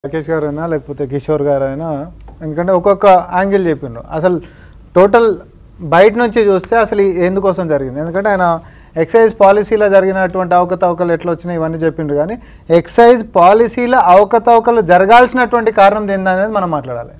రాకేష్ గారైనా లేకపోతే కిషోర్ గారైనా ఎందుకంటే ఒక్కొక్క యాంగిల్ చెప్పిండ్రు అసలు టోటల్ బయట నుంచి చూస్తే అసలు ఈ ఎందుకోసం జరిగింది ఎందుకంటే ఆయన ఎక్సైజ్ పాలసీలో జరిగినటువంటి అవకతవకలు ఎట్లా వచ్చినాయి ఇవన్నీ చెప్పిండ్రు కానీ ఎక్సైజ్ పాలసీలో అవకతవకలు జరగాల్సినటువంటి కారణం ఏందనేది మనం మాట్లాడాలి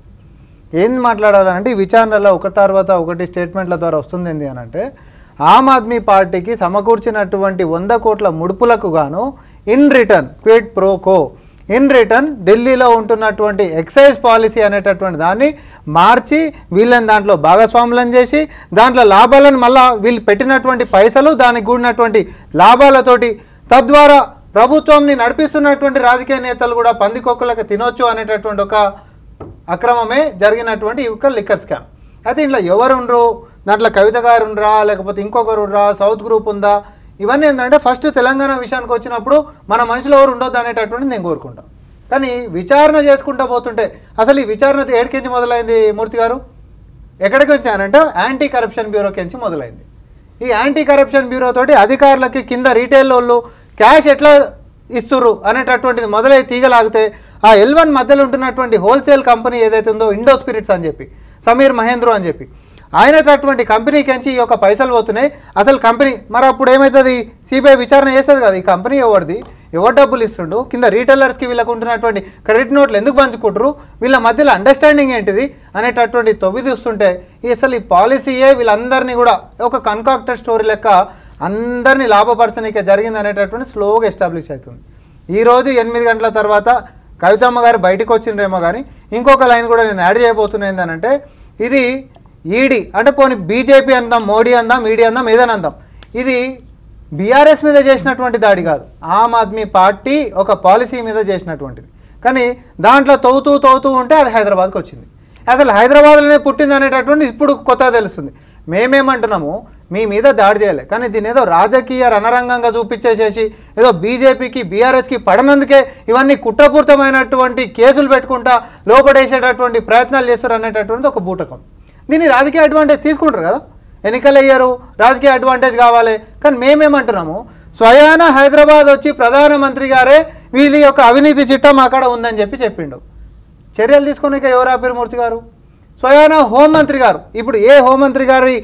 ఏం మాట్లాడాలంటే ఈ విచారణలో ఒక తర్వాత ఒకటి స్టేట్మెంట్ల ద్వారా వస్తుంది ఏంటి అని అంటే ఆమ్ ఆద్మీ పార్టీకి సమకూర్చినటువంటి వంద కోట్ల ముడుపులకు గాను in return quid pro quo in return ఢిల్లీలో ఉంటున్నటువంటి ఎక్సైజ్ పాలసీ అనేటటువంటి దాన్ని మార్చి వీళ్ళని దాంట్లో భాగస్వాములను చేసి దాంట్లో లాభాలను మళ్ళా వీళ్ళు పెట్టినటువంటి పైసలు దానికి కూడినటువంటి లాభాలతోటి తద్వారా ప్రభుత్వంని నడిపిస్తున్నటువంటి రాజకీయ నేతలు కూడా పందికొక్కులకు తినొచ్చు అనేటటువంటి ఒక అక్రమమే జరిగినటువంటి ఈ యొక్క లిక్కర్ స్కామ్ అయితే ఇంట్లో ఎవరు ఉండరు దాంట్లో కవిత గారు ఉండరా లేకపోతే ఇంకొకరు ఉండరా సౌత్ గ్రూప్ ఉందా ఇవన్నీ ఏంటంటే ఫస్ట్ తెలంగాణ విషయానికి వచ్చినప్పుడు మన మనుషులు ఎవరు ఉండొద్దు అనేటటువంటి నేను కోరుకుంటాం కానీ విచారణ చేసుకుంటూ పోతుంటే అసలు ఈ విచారణ ఏడికించి మొదలైంది మూర్తి గారు ఎక్కడికి వచ్చానంటే యాంటీ కరప్షన్ బ్యూరోకి నుంచి మొదలైంది ఈ యాంటీ కరప్షన్ బ్యూరో తోటి అధికారులకి కింద రీటైల్ వాళ్ళు క్యాష్ ఎట్లా ఇస్తుర్రు అనేటటువంటిది మొదలై తీగలాగితే ఆ ఎల్ వన్ మధ్యలో ఉంటున్నటువంటి హోల్సేల్ కంపెనీ ఏదైతే ఉందో ఇండో స్పిరిట్స్ అని చెప్పి సమీర్ మహేంద్ర అని చెప్పి ఆయనటువంటి కంపెనీకి నుంచి ఈ యొక్క పైసలు పోతున్నాయి అసలు కంపెనీ మరి అప్పుడు ఏమవుతుంది సిబిఐ విచారణ చేస్తుంది కదా ఈ కంపెనీ ఎవరిది ఎవరు డబ్బులు ఇస్తుండు కింద రీటైలర్స్కి వీళ్ళకు ఉంటున్నటువంటి క్రెడిట్ నోట్లు ఎందుకు పంచుకుంటారు వీళ్ళ మధ్యలో అండర్స్టాండింగ్ ఏంటిది అనేటటువంటి తొవ్వి చూస్తుంటే ఈ అసలు ఈ పాలసీయే వీళ్ళందరినీ కూడా ఒక కన్కాక్టెడ్ స్టోరీ లెక్క అందరినీ లాభపరచనీకే జరిగింది అనేటటువంటి స్లోగా ఎస్టాబ్లిష్ అవుతుంది ఈరోజు ఎనిమిది గంటల తర్వాత కవితమ్మ గారు బయటకు వచ్చిండ్రేమో కానీ ఇంకొక లైన్ కూడా నేను యాడ్ చేయబోతున్నా ఏంటంటే ఇది ఈడీ అంటే పోనీ బీజేపీ అందాం మోడీ అందాం ఈడీ అందాం ఏదైనా అందాం ఇది బీఆర్ఎస్ మీద చేసినటువంటి దాడి కాదు ఆమ్ ఆద్మీ పార్టీ ఒక పాలసీ మీద చేసినటువంటిది కానీ దాంట్లో తవ్వుతూ తవ్వుతూ ఉంటే అది హైదరాబాద్కి వచ్చింది అసలు హైదరాబాద్లోనే పుట్టింది అనేటటువంటి ఇప్పుడు కొత్తగా తెలుస్తుంది మేమేమంటున్నాము మీ మీద దాడి చేయలే కానీ దీన్ని ఏదో రాజకీయ రణరంగంగా చూపించేసేసి ఏదో బీజేపీకి బీఆర్ఎస్కి పడనందుకే ఇవన్నీ కుట్రపూరితమైనటువంటి కేసులు పెట్టుకుంటా లోపడేసేటటువంటి ప్రయత్నాలు చేస్తారు అనేటటువంటిది ఒక బూటకం దీన్ని రాజకీయ అడ్వాంటేజ్ తీసుకుంటారు కదా ఎన్నికలు అయ్యారు రాజకీయ అడ్వాంటేజ్ కావాలి కానీ మేమేమంటున్నాము స్వయాన హైదరాబాద్ వచ్చి ప్రధానమంత్రి గారే వీళ్ళ యొక్క అవినీతి చిట్టం అక్కడ ఉందని చెప్పి చెప్పిండు చర్యలు తీసుకునే ఎవరు ఆపిరు మూర్తి గారు స్వయాన హోంమంత్రి గారు ఇప్పుడు ఏ హోంమంత్రి గారి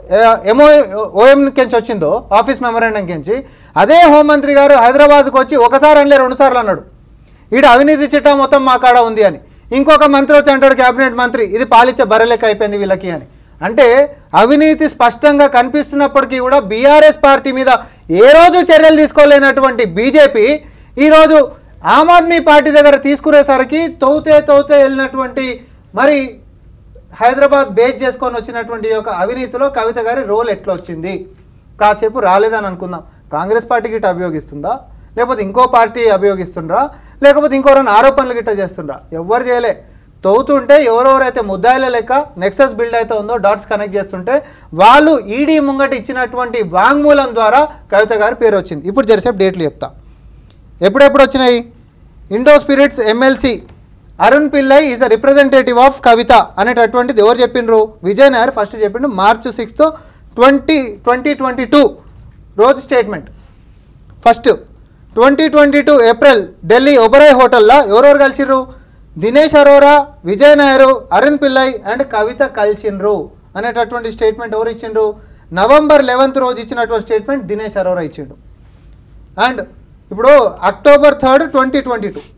ఎంఓ ఓఎం కించి వచ్చిందో ఆఫీస్ మెమరాండం కించి అదే హోంమంత్రి గారు హైదరాబాద్కు వచ్చి ఒకసారి అనలే రెండు సార్లు అన్నాడు ఈడ అవినీతి చిట్టా మొత్తం మా కాడ ఉంది అని ఇంకొక మంత్రి వచ్చి అంటాడు కేబినెట్ మంత్రి ఇది పాలిచ్చే బర్రెలెక్క అయిపోయింది వీళ్ళకి అని అంటే అవినీతి స్పష్టంగా కనిపిస్తున్నప్పటికీ కూడా బీఆర్ఎస్ పార్టీ మీద ఏ రోజు చర్యలు తీసుకోలేనటువంటి బీజేపీ ఈరోజు ఆమ్ ఆద్మీ పార్టీ దగ్గర తీసుకునేసరికి తౌతే తౌతే వెళ్ళినటువంటి మరి హైదరాబాద్ బేస్ చేసుకొని వచ్చినటువంటి ఈ యొక్క అవినీతిలో కవిత గారి రోల్ ఎట్లా వచ్చింది కాసేపు రాలేదని అనుకుందాం కాంగ్రెస్ పార్టీ గిట్ట అభియోగిస్తుందా లేకపోతే ఇంకో పార్టీ అభియోగిస్తుండ్రా లేకపోతే ఇంకోరైనా ఆరోపణలు గిట్ట చేస్తుండ్రా ఎవ్వరు చేయలే తవ్వుతుంటే ఎవరెవరైతే ముద్దాయిల లెక్క నెక్సస్ బిల్డ్ అయితే ఉందో డాట్స్ కనెక్ట్ చేస్తుంటే వాళ్ళు ఈడీ ముంగట ఇచ్చినటువంటి వాంగ్మూలం ద్వారా కవిత గారి పేరు వచ్చింది ఇప్పుడు జరిసేపు డేట్లు చెప్తా ఎప్పుడెప్పుడు వచ్చినాయి Indo spirits MLC Arun Pillai is the representative of Kavitha అనేటటువంటిది ఎవరు చెప్పిండ్రు విజయ్ నాయర్ ఫస్ట్ చెప్పిండు March sixth twenty twenty twenty two రోజు statement first twenty twenty two April Delhi Oberoi హోటల్లో ఎవరెవరు కలిసిర్రు దినేష్ అరోరా విజయ్ నాయరు అరుణ్ పిల్లై అండ్ కవిత కలిసిండ్రు అనేటటువంటి స్టేట్మెంట్ ఎవరు ఇచ్చిండ్రు నవంబర్ లెవెన్త్ రోజు ఇచ్చినటువంటి స్టేట్మెంట్ దినేష్ అరోరా ఇచ్చిండు అండ్ ఇప్పుడు October third twenty twenty two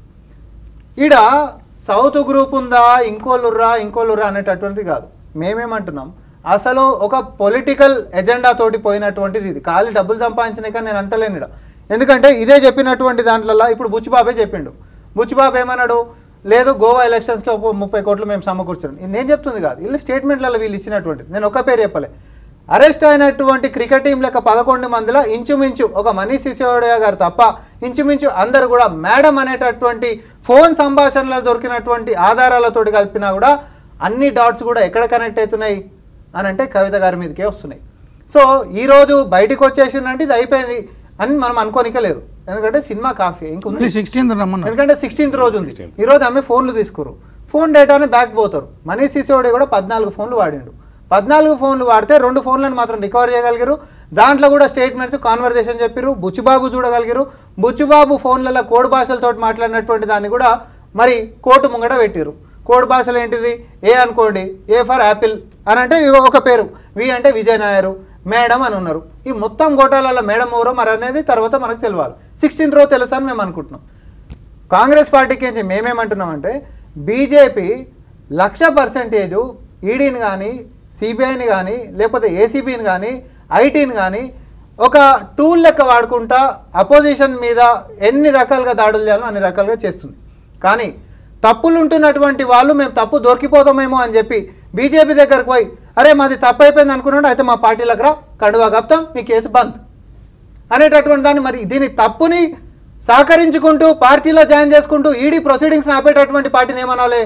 ఈడ సౌత్ గ్రూప్ ఉందా ఇంకోళ్ళుర్రా ఇంకోళ్ళుర్రా అనేటటువంటిది కాదు మేమేమంటున్నాం అసలు ఒక పొలిటికల్ ఎజెండా తోటి పోయినటువంటిది ఇది ఖాళీ డబ్బులు సంపాదించినాక నేను అంటలేను ఈడ ఎందుకంటే ఇదే చెప్పినటువంటి దాంట్లో ఇప్పుడు బుచ్చిబాబే చెప్పిండు బుచ్చిబాబు ఏమన్నాడు లేదు గోవా ఎలక్షన్స్కి ఒక ముప్పై కోట్లు మేము సమకూర్చాం ఇది నేను చెప్తుంది కాదు వీళ్ళు స్టేట్మెంట్లలో వీళ్ళు ఇచ్చినటువంటిది నేను ఒక పేరు చెప్పలే అరెస్ట్ అయినటువంటి క్రికెట్ టీం లెక్క పదకొండు మందిలో ఇంచుమించు ఒక మనీష్ సిసోడియా గారు తప్ప ఇంచుమించు అందరు కూడా మేడం అనేటటువంటి ఫోన్ సంభాషణలో దొరికినటువంటి ఆధారాలతోటి కలిపినా కూడా అన్ని డాట్స్ కూడా ఎక్కడ కనెక్ట్ అవుతున్నాయి అని అంటే కవిత గారి మీదకే వస్తున్నాయి సో ఈరోజు బయటకు వచ్చేసిందంటే ఇది అయిపోయింది అని మనం అనుకోనికే లేదు ఎందుకంటే సినిమా కాఫీ ఇంకొంది సిక్స్టీన్త్ రమ్మన్నారు ఎందుకంటే సిక్స్టీన్త్ రోజు ఉంది ఈ రోజు ఆమె ఫోన్లు తీసుకురు ఫోన్ డేటాని బ్యాక్ పోతారు మనీష్ సిసోడి కూడా పద్నాలుగు ఫోన్లు వాడిండు పద్నాలుగు ఫోన్లు వాడితే రెండు ఫోన్లను మాత్రం రికవర్ చేయగలిగారు దాంట్లో కూడా స్టేట్మెంట్స్ కాన్వర్జేషన్ చెప్పారు బుచ్చుబాబు చూడగలిగారు బుచ్చుబాబు ఫోన్లలో కోడ్ భాషలతో మాట్లాడినటువంటి దాన్ని కూడా మరి కోర్టు ముంగట పెట్టిరు కోడ్ భాషలు ఏంటిది ఏ అనుకోండి ఏ ఫర్ యాపిల్ అని అంటే ఇగో ఒక పేరు వి అంటే విజయ్ నాయరు మేడం అని ఉన్నారు ఈ మొత్తం గోటాలలో మేడం ఎవరో మరి అనేది తర్వాత మనకు తెలియాలి సిక్స్టీన్త్ రో తెలుసా అని మేము అనుకుంటున్నాం కాంగ్రెస్ పార్టీకి నుంచి మేమేమంటున్నామంటే బీజేపీ లక్ష పర్సెంటేజు ఈడీని కానీ సిబిఐని కానీ లేకపోతే ఏసీబీని కానీ ఐటీని కానీ ఒక టూల్ లెక్క వాడుకుంటా అపోజిషన్ మీద ఎన్ని రకాలుగా దాడులు చేయాలో అన్ని రకాలుగా చేస్తుంది కానీ తప్పులు ఉంటున్నటువంటి వాళ్ళు మేము తప్పు దొరికిపోతామేమో అని చెప్పి బీజేపీ దగ్గరకు పోయి అరే మాది తప్పు అయిపోయింది అనుకున్నాడు అయితే మా పార్టీలకు రా కండువా కప్తాం మీ కేసు బంద్ అనేటటువంటి దాన్ని మరి దీని తప్పుని సహకరించుకుంటూ పార్టీలో జాయిన్ చేసుకుంటూ ఈడీ ప్రొసీడింగ్స్ ఆపేటటువంటి పార్టీని ఏమనాలి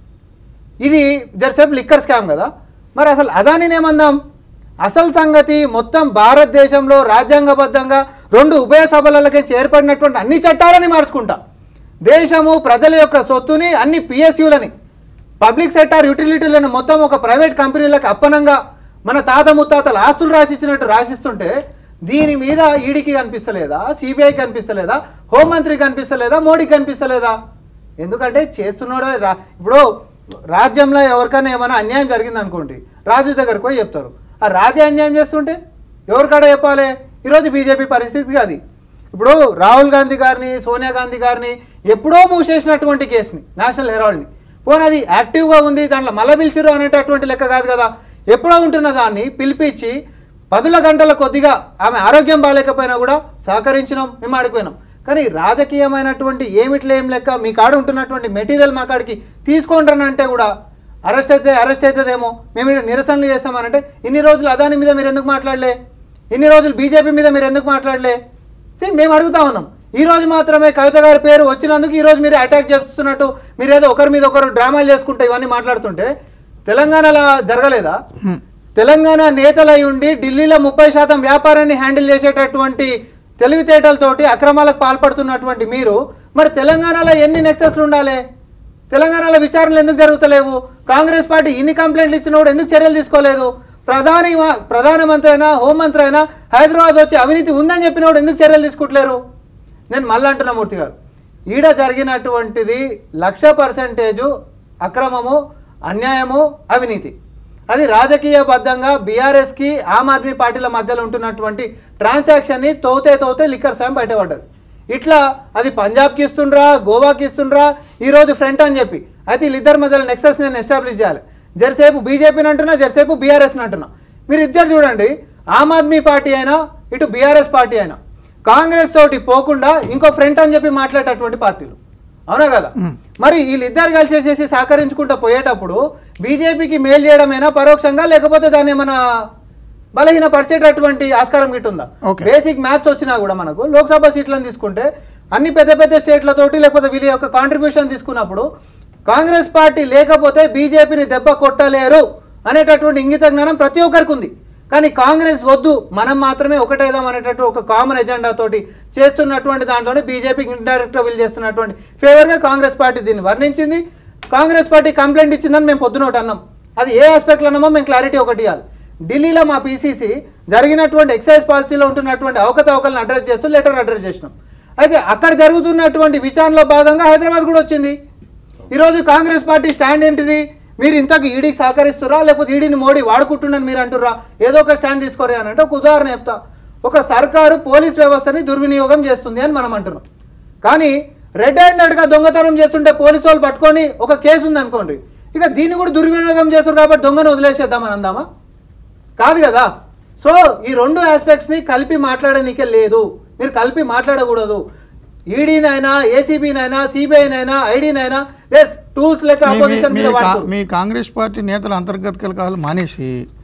ఇది జరసేపు లిక్కర్ స్కామ్ కదా మరి అసలు అదానిని ఏమందాం అసలు సంగతి మొత్తం భారతదేశంలో రాజ్యాంగబద్ధంగా రెండు ఉభయ సభలకి చేర్పడినటువంటి అన్ని చట్టాలని మార్చుకుంటా దేశము ప్రజల యొక్క సొత్తుని అన్ని పిఎస్యులని పబ్లిక్ సెక్టార్ యూటిలిటీలను మొత్తం ఒక ప్రైవేట్ కంపెనీలకు అప్పనంగా మన తాత ముత్తాతలు ఆస్తులు రాసిచ్చినట్టు రాసిస్తుంటే దీని మీద ఈడీకి కనిపిస్తలేదా సిబిఐకి కనిపిస్తలేదా హోంమంత్రికి కనిపిస్తలేదా మోడీకి కనిపిస్తలేదా ఎందుకంటే చేస్తున్నాడు రా ఇప్పుడు రాజ్యంలో ఎవరికైనా ఏమైనా అన్యాయం జరిగింది అనుకోండి రాజు దగ్గరకు పోయి చెప్తారు ఆ రాజే అన్యాయం చేస్తుంటే ఎవరికాడ చెప్పాలి ఈరోజు బీజేపీ పరిస్థితి అది ఇప్పుడు రాహుల్ గాంధీ గారిని సోనియా గాంధీ గారిని ఎప్పుడో మూసేసినటువంటి కేసుని నేషనల్ హెరాల్డ్ని పోనీ అది యాక్టివ్గా ఉంది దాంట్లో మళ్ళా పిలిచిరు అనేటటువంటి లెక్క కాదు కదా ఎప్పుడో ఉంటున్న దాన్ని పిలిపించి పదుల గంటల కొద్దిగా ఆమె ఆరోగ్యం బాగాలేకపోయినా కూడా సహకరించినాం మేము ఆడిపోయినాం కానీ రాజకీయమైనటువంటి ఏమిట్లే ఏం లెక్క మీ కాడ ఉంటున్నటువంటి మెటీరియల్ మా కాడికి తీసుకొని అంటే కూడా అరెస్ట్ అయితే అరెస్ట్ అవుతుందేమో మేము ఈడ నిరసనలు చేస్తామనంటే ఇన్ని రోజులు అదాని మీద మీరు ఎందుకు మాట్లాడలే ఇన్ని రోజులు బీజేపీ మీద మీరు ఎందుకు మాట్లాడలే సే మేము అడుగుతా ఉన్నాం ఈ రోజు మాత్రమే కవిత గారి పేరు వచ్చినందుకు ఈ రోజు మీరు అటాక్ చేస్తున్నట్టు మీరు ఏదో ఒకరి మీద ఒకరు డ్రామాలు చేసుకుంటే ఇవన్నీ మాట్లాడుతుంటే తెలంగాణలో జరగలేదా తెలంగాణ నేతలై ఉండి ఢిల్లీలో ముప్పై శాతం వ్యాపారాన్ని హ్యాండిల్ చేసేటటువంటి తెలివితేటలతోటి అక్రమాలకు పాల్పడుతున్నటువంటి మీరు మరి తెలంగాణలో ఎన్ని నెక్సెస్లు ఉండాలి తెలంగాణలో విచారణలు ఎందుకు జరుగుతలేవు కాంగ్రెస్ పార్టీ ఇన్ని కంప్లైంట్లు ఇచ్చినప్పుడు ఎందుకు చర్యలు తీసుకోలేదు ప్రధాని ప్రధానమంత్రి అయినా హోంమంత్రి అయినా హైదరాబాద్ వచ్చి అవినీతి ఉందని చెప్పినప్పుడు ఎందుకు చర్యలు తీసుకుంటలేరు నేను మళ్ళీ అంటున్నా మూర్తి గారు ఈడ జరిగినటువంటిది లక్ష పర్సెంటేజు అక్రమము అన్యాయము అవినీతి అది రాజకీయబద్ధంగా బీఆర్ఎస్కి ఆమ్ ఆద్మీ పార్టీల మధ్యలో ఉంటున్నటువంటి ట్రాన్సాక్షన్ని తోతే తోతే లిక్కర్ సాయం బయటపడ్డది ఇట్లా అది పంజాబ్కి ఇస్తుండ్రా గోవాకి ఇస్తుండ్రా ఈరోజు ఫ్రంట్ అని చెప్పి అయితే వీళ్ళిద్దరి మధ్యలో నెక్సెస్ నేను ఎస్టాబ్లిష్ చేయాలి జరసేపు బీజేపీని అంటున్నా జరసేపు బీఆర్ఎస్ని అంటున్నా మీరు ఇద్దరు చూడండి ఆమ్ ఆద్మీ పార్టీ అయినా ఇటు బీఆర్ఎస్ పార్టీ అయినా కాంగ్రెస్ తోటి పోకుండా ఇంకో ఫ్రంట్ అని చెప్పి మాట్లాడేటటువంటి పార్టీలు అవునా కదా మరి వీళ్ళిద్దరు కలిసేసేసి సహకరించుకుంటూ పోయేటప్పుడు బీజేపీకి మేలు చేయడమేనా పరోక్షంగా లేకపోతే దాన్ని ఏమైనా బలహీనపరిచేటటువంటి ఆస్కారం గిట్టుందా Okay. బేసిక్ మ్యాథ్స్ వచ్చినా కూడా మనకు లోక్సభ సీట్లను తీసుకుంటే అన్ని పెద్ద పెద్ద స్టేట్లతోటి లేకపోతే వీళ్ళ యొక్క కాంట్రిబ్యూషన్ తీసుకున్నప్పుడు కాంగ్రెస్ పార్టీ లేకపోతే బీజేపీని దెబ్బ కొట్టలేరు అనేటటువంటి ఇంగిత జ్ఞానం ప్రతి ఒక్కరికి ఉంది కానీ కాంగ్రెస్ వద్దు మనం మాత్రమే ఒకటేదాం అనేటటువంటి ఒక కామన్ ఎజెండా తోటి చేస్తున్నటువంటి దాంట్లోనే బీజేపీకి ఇండైరెక్ట్గా వీళ్ళు చేస్తున్నటువంటి ఫేవర్గా కాంగ్రెస్ పార్టీ దీన్ని వర్ణించింది కాంగ్రెస్ పార్టీ కంప్లైంట్ ఇచ్చిందని మేము పొద్దున ఒకటి అన్నాం అది ఏ ఆస్పెక్ట్లో అన్నామో మేము క్లారిటీ ఒకటి ఇవ్వాలి ఢిల్లీలో మా పీసీసీ జరిగినటువంటి ఎక్సైజ్ పాలసీలో ఉంటున్నటువంటి అవకతవకలను అడ్రస్ చేస్తూ లెటర్ అడ్రస్ చేసినాం అయితే అక్కడ జరుగుతున్నటువంటి విచారణలో భాగంగా హైదరాబాద్ కూడా వచ్చింది ఈరోజు కాంగ్రెస్ పార్టీ స్టాండ్ ఏంటిది మీరు ఇంతకు ఈడీకి సహకరిస్తురా లేకపోతే ఈడీని మోడీ వాడుకుంటున్నాను మీరు అంటుర్రా ఏదో ఒక స్టాండ్ తీసుకోరే అని అంటే ఒక ఉదాహరణ చెప్తా ఒక సర్కారు పోలీస్ వ్యవస్థని దుర్వినియోగం చేస్తుంది అని మనం అంటున్నాం కానీ రెడ్ హ్యాండెడ్గా దొంగతనం చేస్తుంటే పోలీసు వాళ్ళు పట్టుకొని ఒక కేసు ఉంది అనుకోండి ఇక దీన్ని కూడా దుర్వినియోగం చేస్తున్నారు కాబట్టి దొంగను వదిలేసేద్దామని అందామా కాదు కదా సో ఈ రెండు ఆస్పెక్ట్స్ని కలిపి మాట్లాడనీకే లేదు మీరు కలిపి మాట్లాడకూడదు ఈడీనైనా ఏసీబీనైనా సిబిఐనైనా ఐడీనైనా ఎస్ టూల్స్ లెక్క మీ- మీ- అపోజిషన్ మీ మీద కా- వాడుతూ మీ కాంగ్రెస్ పార్టీ నేతల అంతర్గత కలకాలు మానేసి